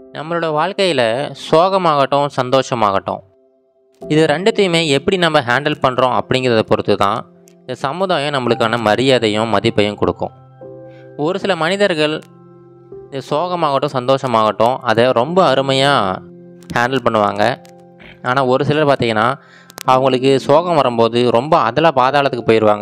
நம்மளோட வாழ்க்கையில் சோகமாகட்டும் சந்தோஷமாகட்டும் இது ரெண்டுத்தையுமே எப்படி நம்ம ஹேண்டில் பண்ணுறோம் அப்படிங்கிறத பொறுத்து தான் இந்த சமுதாயம் நம்மளுக்கான மரியாதையும் மதிப்பையும் கொடுக்கும் ஒரு சில மனிதர்கள் இந்த சோகமாகட்டும் சந்தோஷமாகட்டும் அதை ரொம்ப அருமையாக ஹேண்டில் பண்ணுவாங்க ஆனால் ஒரு சிலர் பார்த்திங்கன்னா அவங்களுக்கு சோகம் வரும்போது ரொம்ப அதில் பாதாளத்துக்கு போயிடுவாங்க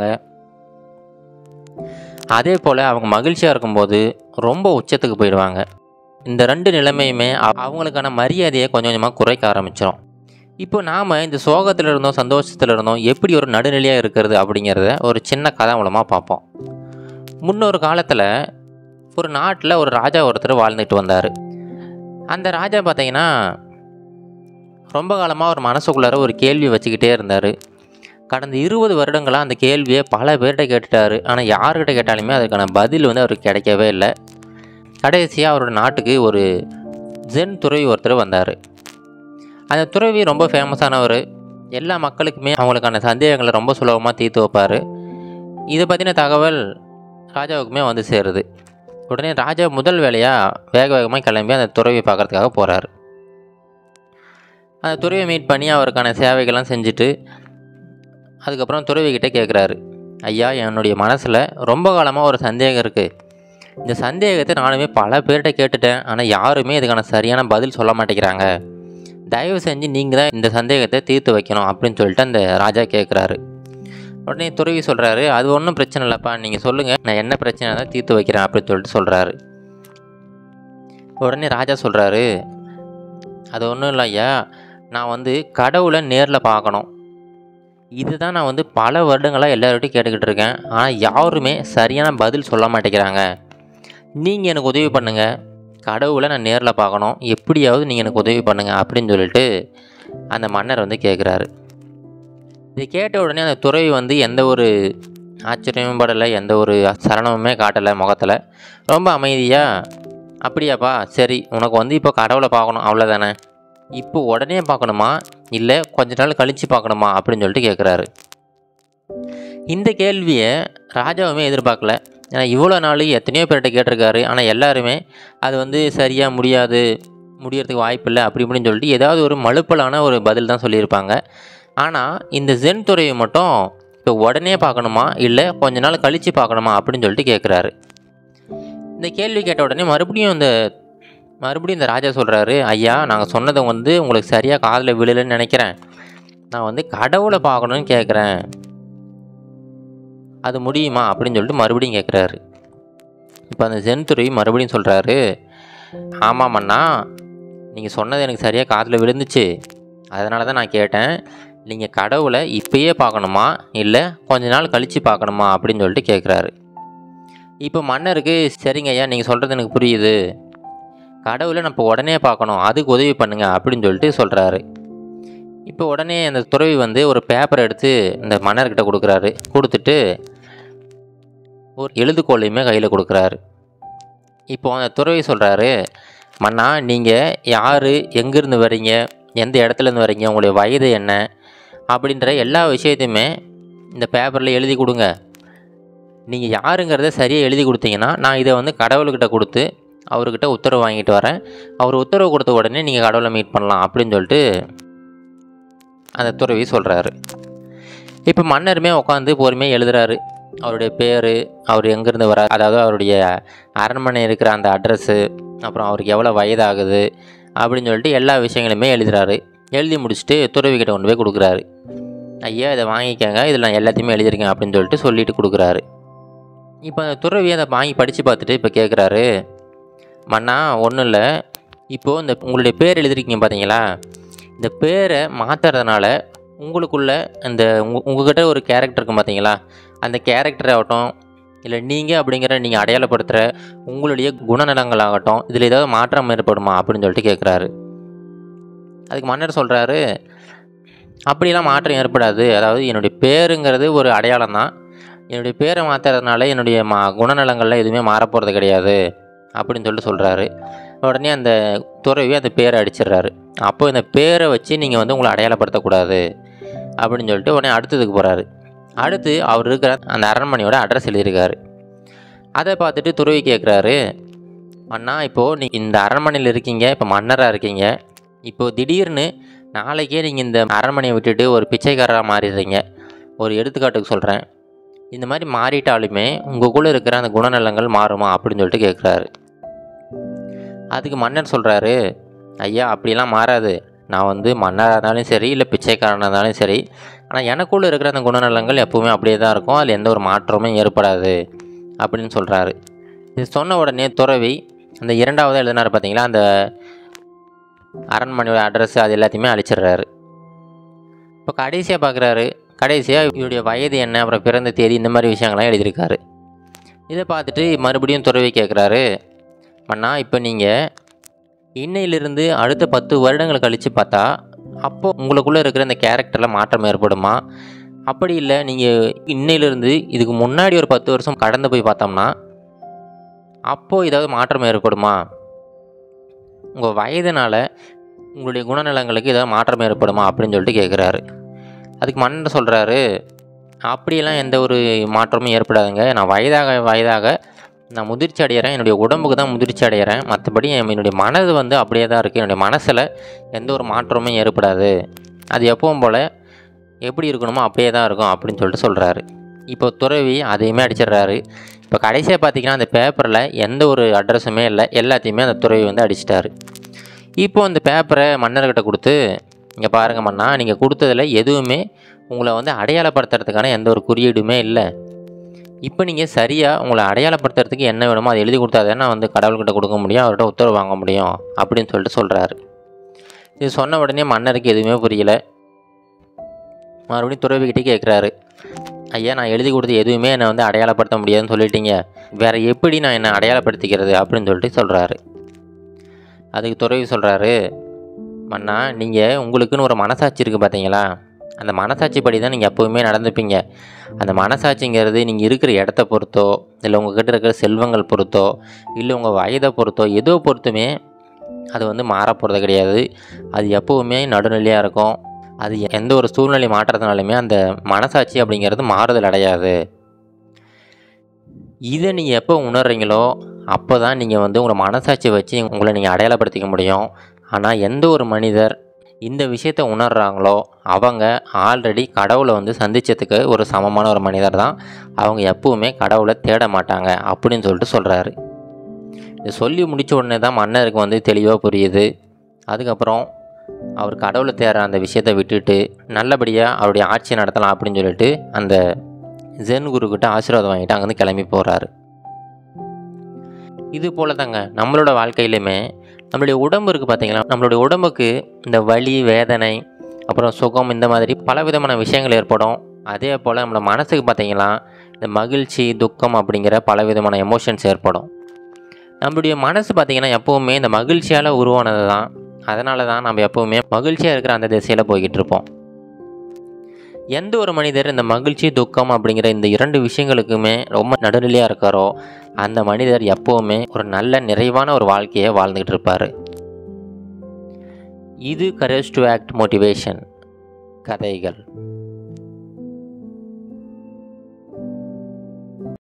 அதே போல் அவங்க மகிழ்ச்சியாக இருக்கும்போது ரொம்ப உச்சத்துக்கு போயிடுவாங்க இந்த ரெண்டு நிலைமையுமே அவ- அவங்களுக்கான மரியாதையை கொஞ்சம் கொஞ்சமாக குறைக்க ஆரம்பிச்சிடும் இப்போ நாம் இந்த சோகத்தில் இருந்தோம் சந்தோஷத்தில் இருந்தோம் எப்படி ஒரு நடுநிலையாக இருக்கிறது அப்படிங்கிறத ஒரு சின்ன கதை மூலமாக பார்ப்போம் முன்னொரு காலத்தில் ஒரு நாட்டில் ஒரு ராஜா ஒருத்தர் வாழ்ந்துட்டு வந்தார் அந்த ராஜா பார்த்தீங்கன்னா ரொம்ப காலமாக ஒரு மனசுக்குள்ளார ஒரு கேள்வி வச்சுக்கிட்டே இருந்தார் கடந்த இருபது வருடங்களாக அந்த கேள்வியை பல பேர்கிட்ட கேட்டுட்டாரு ஆனால் யார்கிட்ட கேட்டாலுமே அதுக்கான பதில் வந்து அவருக்கு கிடைக்கவே இல்லை கடைசியாக அவரோட நாட்டுக்கு ஒரு ஜென் துறவி ஒருத்தர் வந்தார் அந்த துறவி ரொம்ப ஃபேமஸானவர் எல்லா மக்களுக்குமே அவங்களுக்கான சந்தேகங்களை ரொம்ப சுலபமாக தீர்த்து வைப்பார் இதை பற்றின தகவல் ராஜாவுக்குமே வந்து சேருது உடனே ராஜா முதல் வேலையாக வேக வேகமாக கிளம்பி அந்த துறவியை பார்க்கறதுக்காக போகிறாரு அந்த துறவியை மீட் பண்ணி அவருக்கான சேவைகள்லாம் செஞ்சுட்டு அதுக்கப்புறம் துறவிக்கிட்ட கேட்குறாரு ஐயா என்னுடைய மனசில் ரொம்ப காலமாக ஒரு சந்தேகம் இருக்குது இந்த சந்தேகத்தை நானுமே பல பேர்கிட்ட கேட்டுட்டேன் ஆனால் யாருமே இதுக்கான சரியான பதில் சொல்ல மாட்டேங்கிறாங்க தயவு செஞ்சு நீங்கள் தான் இந்த சந்தேகத்தை தீர்த்து வைக்கணும் அப்படின்னு சொல்லிட்டு அந்த ராஜா கேட்குறாரு உடனே துறவி சொல்கிறாரு அது ஒன்றும் பிரச்சனை இல்லைப்பா நீங்கள் சொல்லுங்கள் நான் என்ன பிரச்சனை தான் தீர்த்து வைக்கிறேன் அப்படின்னு சொல்லிட்டு சொல்கிறாரு உடனே ராஜா சொல்கிறாரு அது ஒன்றும் இல்லை ஐயா நான் வந்து கடவுளை நேரில் பார்க்கணும் இதுதான் நான் வந்து பல வருடங்களாக எல்லார்கிட்டையும் கேட்டுக்கிட்டு இருக்கேன் ஆனால் யாருமே சரியான பதில் சொல்ல மாட்டேங்கிறாங்க நீங்கள் எனக்கு உதவி பண்ணுங்கள் கடவுளை நான் நேரில் பார்க்கணும் எப்படியாவது நீங்கள் எனக்கு உதவி பண்ணுங்கள் அப்படின்னு சொல்லிட்டு அந்த மன்னர் வந்து கேட்குறாரு இதை கேட்ட உடனே அந்த துறவி வந்து எந்த ஒரு ஆச்சரியமும் படலை எந்த ஒரு சரணமுமே காட்டலை முகத்தில் ரொம்ப அமைதியாக அப்படியாப்பா சரி உனக்கு வந்து இப்போ கடவுளை பார்க்கணும் அவ்வளோதானே இப்போ உடனே பார்க்கணுமா இல்லை கொஞ்ச நாள் கழித்து பார்க்கணுமா அப்படின்னு சொல்லிட்டு கேட்குறாரு இந்த கேள்வியை ராஜாவுமே எதிர்பார்க்கல ஏன்னா இவ்வளோ நாள் எத்தனையோ பேர்கிட்ட கேட்டிருக்காரு ஆனால் எல்லாருமே அது வந்து சரியாக முடியாது முடியறதுக்கு வாய்ப்பில்லை அப்படி இப்படின்னு சொல்லிட்டு ஏதாவது ஒரு மழுப்பலான ஒரு பதில் தான் சொல்லியிருப்பாங்க ஆனால் இந்த ஜென் துறையை மட்டும் இப்போ உடனே பார்க்கணுமா இல்லை கொஞ்ச நாள் கழித்து பார்க்கணுமா அப்படின்னு சொல்லிட்டு கேட்குறாரு இந்த கேள்வி கேட்ட உடனே மறுபடியும் இந்த மறுபடியும் இந்த ராஜா சொல்கிறாரு ஐயா நாங்கள் சொன்னதை வந்து உங்களுக்கு சரியாக காதில் விழலைன்னு நினைக்கிறேன் நான் வந்து கடவுளை பார்க்கணுன்னு கேட்குறேன் அது முடியுமா அப்படின்னு சொல்லிட்டு மறுபடியும் கேட்குறாரு இப்போ அந்த ஜென் துறவி மறுபடியும் சொல்கிறாரு ஆமாம் அண்ணா நீங்கள் சொன்னது எனக்கு சரியாக காதில் விழுந்துச்சு அதனால தான் நான் கேட்டேன் நீங்கள் கடவுளை இப்பயே பார்க்கணுமா இல்லை கொஞ்ச நாள் கழித்து பார்க்கணுமா அப்படின்னு சொல்லிட்டு கேட்குறாரு இப்போ மன்னருக்கு சரிங்க ஐயா நீங்கள் சொல்கிறது எனக்கு புரியுது கடவுளை நம்ம உடனே பார்க்கணும் அதுக்கு உதவி பண்ணுங்க அப்படின்னு சொல்லிட்டு சொல்கிறாரு இப்போ உடனே அந்த துறவி வந்து ஒரு பேப்பர் எடுத்து இந்த மன்னர்கிட்ட கொடுக்குறாரு கொடுத்துட்டு ஒரு எழுதுகோலையுமே கையில் கொடுக்குறாரு இப்போ அந்த துறவி சொல்கிறாரு மன்னா நீங்கள் யார் எங்கேருந்து வரீங்க எந்த இடத்துலேருந்து வரீங்க உங்களுடைய வயது என்ன அப்படின்ற எல்லா விஷயத்தையுமே இந்த பேப்பரில் எழுதி கொடுங்க நீங்கள் யாருங்கிறத சரியாக எழுதி கொடுத்தீங்கன்னா நான் இதை வந்து கடவுள்கிட்ட கொடுத்து அவர்கிட்ட உத்தரவு வாங்கிட்டு வரேன் அவர் உத்தரவு கொடுத்த உடனே நீங்கள் கடவுளை மீட் பண்ணலாம் அப்படின்னு சொல்லிட்டு அந்த துறவி சொல்கிறாரு இப்போ மன்னருமே உட்காந்து பொறுமையாக எழுதுறாரு அவருடைய பேர் அவர் எங்கேருந்து வர அதாவது அவருடைய அரண்மனை இருக்கிற அந்த அட்ரஸ்ஸு அப்புறம் அவருக்கு எவ்வளோ வயதாகுது அப்படின்னு சொல்லிட்டு எல்லா விஷயங்களுமே எழுதுறாரு எழுதி முடிச்சுட்டு துறவிக்கிட்ட கொண்டு போய் கொடுக்குறாரு ஐயா இதை வாங்கிக்கங்க இதில் நான் எல்லாத்தையுமே எழுதியிருக்கேன் அப்படின்னு சொல்லிட்டு சொல்லிட்டு கொடுக்குறாரு இப்போ அந்த துறவி அதை வாங்கி படித்து பார்த்துட்டு இப்போ கேட்குறாரு மன்னா ஒன்றும் இல்லை இப்போது இந்த உங்களுடைய பேர் எழுதிருக்கீங்க பார்த்தீங்களா இந்த பேரை மாற்றுறதுனால உங்களுக்குள்ள அந்த உங்க உங்ககிட்ட ஒரு கேரக்டர் இருக்கும் பார்த்தீங்களா அந்த கேரக்டர் ஆகட்டும் இல்லை நீங்கள் அப்படிங்கிற நீங்கள் அடையாளப்படுத்துகிற உங்களுடைய குணநலங்களாகட்டும் இதில் ஏதாவது மாற்றம் ஏற்படுமா அப்படின்னு சொல்லிட்டு கேட்குறாரு அதுக்கு மன்னர் சொல்கிறாரு அப்படிலாம் மாற்றம் ஏற்படாது அதாவது என்னுடைய பேருங்கிறது ஒரு அடையாளம் தான் என்னுடைய பேரை மாற்றுறதுனால என்னுடைய மா குணநலங்களில் எதுவுமே மாறப்போகிறது கிடையாது அப்படின்னு சொல்லிட்டு சொல்கிறாரு உடனே அந்த துறவி அந்த பேரை அடிச்சிடுறாரு அப்போ இந்த பேரை வச்சு நீங்கள் வந்து உங்களை அடையாளப்படுத்தக்கூடாது அப்படின்னு சொல்லிட்டு உடனே அடுத்ததுக்கு போகிறாரு அடுத்து அவர் இருக்கிற அந்த அரண்மனையோட அட்ரஸ் எழுதியிருக்காரு அதை பார்த்துட்டு துறவி கேட்குறாரு அண்ணா இப்போது நீ இந்த அரண்மனையில் இருக்கீங்க இப்போ மன்னராக இருக்கீங்க இப்போது திடீர்னு நாளைக்கே நீங்கள் இந்த அரண்மனையை விட்டுட்டு ஒரு பிச்சைக்காரராக மாறிடுறீங்க ஒரு எடுத்துக்காட்டுக்கு சொல்கிறேன் இந்த மாதிரி மாறிட்டாலுமே உங்களுக்குள்ளே இருக்கிற அந்த குணநலங்கள் மாறுமா அப்படின்னு சொல்லிட்டு கேட்குறாரு அதுக்கு மன்னர் சொல்கிறாரு ஐயா அப்படிலாம் மாறாது நான் வந்து மன்னராக இருந்தாலும் சரி இல்லை பிச்சைக்காரனாக இருந்தாலும் சரி ஆனால் எனக்குள்ளே இருக்கிற அந்த குணநலங்கள் எப்போவுமே அப்படியே தான் இருக்கும் அதில் எந்த ஒரு மாற்றமும் ஏற்படாது அப்படின்னு சொல்கிறாரு இது சொன்ன உடனே துறவி அந்த இரண்டாவது எழுதினார் பார்த்தீங்களா அந்த அரண்மனையோட அட்ரஸ் அது எல்லாத்தையுமே அழிச்சிடுறாரு இப்போ கடைசியாக பார்க்குறாரு கடைசியாக இவருடைய வயது என்ன அப்புறம் பிறந்த தேதி இந்த மாதிரி விஷயங்கள்லாம் எழுதியிருக்காரு இதை பார்த்துட்டு மறுபடியும் துறவி கேட்குறாரு அண்ணா இப்போ நீங்கள் இன்னையிலிருந்து அடுத்த பத்து வருடங்கள் கழித்து பார்த்தா அப்போது உங்களுக்குள்ளே இருக்கிற இந்த கேரக்டரில் மாற்றம் ஏற்படுமா அப்படி இல்லை நீங்கள் இன்னையிலிருந்து இதுக்கு முன்னாடி ஒரு பத்து வருஷம் கடந்து போய் பார்த்தோம்னா அப்போது ஏதாவது மாற்றம் ஏற்படுமா உங்கள் வயதினால் உங்களுடைய குணநலங்களுக்கு ஏதாவது மாற்றம் ஏற்படுமா அப்படின்னு சொல்லிட்டு கேட்குறாரு அதுக்கு மன்னன் சொல்கிறாரு அப்படியெல்லாம் எந்த ஒரு மாற்றமும் ஏற்படாதுங்க நான் வயதாக வயதாக நான் முதிர்ச்சி அடைகிறேன் என்னுடைய உடம்புக்கு தான் முதிர்ச்சி அடைகிறேன் மற்றபடி என் என்னுடைய மனது வந்து அப்படியே தான் இருக்குது என்னுடைய மனசில் எந்த ஒரு மாற்றமும் ஏற்படாது அது எப்பவும் போல் எப்படி இருக்கணுமோ அப்படியே தான் இருக்கும் அப்படின்னு சொல்லிட்டு சொல்கிறாரு இப்போ துறவி அதையுமே அடிச்சிடுறாரு இப்போ கடைசியாக பார்த்தீங்கன்னா அந்த பேப்பரில் எந்த ஒரு அட்ரஸுமே இல்லை எல்லாத்தையுமே அந்த துறவி வந்து அடிச்சிட்டாரு இப்போ அந்த பேப்பரை மன்னர்கிட்ட கொடுத்து இங்கே பாருங்க மன்னா நீங்கள் கொடுத்ததில் எதுவுமே உங்களை வந்து அடையாளப்படுத்துறதுக்கான எந்த ஒரு குறியீடுமே இல்லை இப்போ நீங்கள் சரியாக உங்களை அடையாளப்படுத்துறதுக்கு என்ன வேணுமோ அதை எழுதி கொடுத்தா தானே வந்து கடவுள்கிட்ட கொடுக்க முடியும் அவர்கிட்ட உத்தரவு வாங்க முடியும் அப்படின்னு சொல்லிட்டு சொல்கிறாரு இது சொன்ன உடனே மன்னருக்கு எதுவுமே புரியல மறுபடியும் துறவிக்கிட்டே கேட்குறாரு ஐயா நான் எழுதி கொடுத்து எதுவுமே என்னை வந்து அடையாளப்படுத்த முடியாதுன்னு சொல்லிட்டீங்க வேறு எப்படி நான் என்னை அடையாளப்படுத்திக்கிறது அப்படின்னு சொல்லிட்டு சொல்கிறாரு அதுக்கு துறவி சொல்கிறாரு மன்னா நீங்கள் உங்களுக்குன்னு ஒரு மனசாட்சி இருக்குது பார்த்தீங்களா அந்த மனசாட்சி படி தான் நீங்கள் எப்போவுமே நடந்துப்பீங்க அந்த மனசாட்சிங்கிறது நீங்கள் இருக்கிற இடத்த பொறுத்தோ இல்லை உங்ககிட்ட இருக்கிற செல்வங்கள் பொறுத்தோ இல்லை உங்கள் வயதை பொறுத்தோ ஏதோ பொறுத்துமே அது வந்து மாறப்போகிறது கிடையாது அது எப்போவுமே நடுநிலையாக இருக்கும் அது எந்த ஒரு சூழ்நிலை மாற்றத்தினாலுமே அந்த மனசாட்சி அப்படிங்கிறது மாறுதல் அடையாது இதை நீங்கள் எப்போ உணர்றீங்களோ அப்போ தான் நீங்கள் வந்து உங்களை மனசாட்சியை வச்சு உங்களை நீங்கள் அடையாளப்படுத்திக்க முடியும் ஆனால் எந்த ஒரு மனிதர் இந்த விஷயத்தை உணர்கிறாங்களோ அவங்க ஆல்ரெடி கடவுளை வந்து சந்திச்சதுக்கு ஒரு சமமான ஒரு மனிதர் தான் அவங்க எப்பவுமே கடவுளை தேட மாட்டாங்க அப்படின்னு சொல்லிட்டு சொல்கிறாரு இது சொல்லி முடித்த உடனே தான் மன்னருக்கு வந்து தெளிவாக புரியுது அதுக்கப்புறம் அவர் கடவுளை தேடுற அந்த விஷயத்தை விட்டுட்டு நல்லபடியாக அவருடைய ஆட்சியை நடத்தலாம் அப்படின்னு சொல்லிட்டு அந்த ஜென் குருக்கிட்ட ஆசீர்வாதம் வாங்கிட்டு அங்கேருந்து கிளம்பி போகிறாரு இது போல தாங்க நம்மளோட வாழ்க்கையிலுமே நம்மளுடைய உடம்பு இருக்குது பார்த்தீங்களா நம்மளுடைய உடம்புக்கு இந்த வலி வேதனை அப்புறம் சுகம் இந்த மாதிரி பல விதமான விஷயங்கள் ஏற்படும் அதே போல் நம்மளோட மனசுக்கு பார்த்தீங்களா இந்த மகிழ்ச்சி துக்கம் அப்படிங்கிற பல விதமான எமோஷன்ஸ் ஏற்படும் நம்மளுடைய மனசு பார்த்திங்கன்னா எப்போவுமே இந்த மகிழ்ச்சியால் உருவானது தான் அதனால தான் நம்ம எப்போவுமே மகிழ்ச்சியாக இருக்கிற அந்த திசையில் போய்கிட்டு இருப்போம் எந்த ஒரு மனிதர் இந்த மகிழ்ச்சி துக்கம் அப்படிங்கிற இந்த இரண்டு விஷயங்களுக்குமே ரொம்ப நடுநிலையாக இருக்காரோ அந்த மனிதர் எப்போவுமே ஒரு நல்ல நிறைவான ஒரு வாழ்க்கையை வாழ்ந்துக்கிட்டு இருப்பார் இது கரேஜ் டு ஆக்ட் மோட்டிவேஷன் கதைகள்